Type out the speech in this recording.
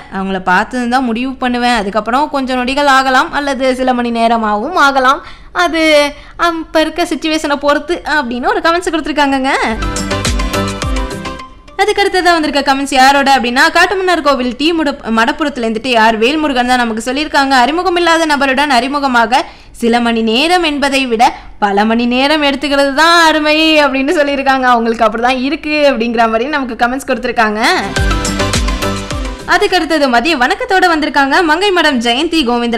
அவங்கள பார்த்து தான் முடிவு பண்ணுவேன் அதுக்கப்புறம் கொஞ்சம் நொடிகள் ஆகலாம் அல்லது சில மணி நேரமாகவும் ஆகலாம் அது அப்போ இருக்க சுச்சுவேஷனை பொறுத்து அப்படின்னு ஒரு கமெண்ட்ஸ் கொடுத்துருக்காங்கங்க அதுக்கு அடுத்ததாக வந்திருக்க கமெண்ட்ஸ் யாரோட அப்படின்னா காட்டுமன்னார் கோவில் டி முட மடப்புறத்துல இருந்துட்டு யார் வேல்முருகன் தான் நமக்கு சொல்லியிருக்காங்க அறிமுகம் இல்லாத நபருடன் அறிமுகமாக சில மணி நேரம் என்பதை விட பல மணி நேரம் எடுத்துக்கிறது தான் அருமை அப்படின்னு சொல்லியிருக்காங்க அவங்களுக்கு அப்படிதான் இருக்கு அப்படிங்கிற மாதிரி நமக்கு கமெண்ட்ஸ் கொடுத்துருக்காங்க அதுக்கு அடுத்தது மதிய வணக்கத்தோட வந்திருக்காங்க மங்கை மடம் ஜெயந்தி கோவிந்தராஜ்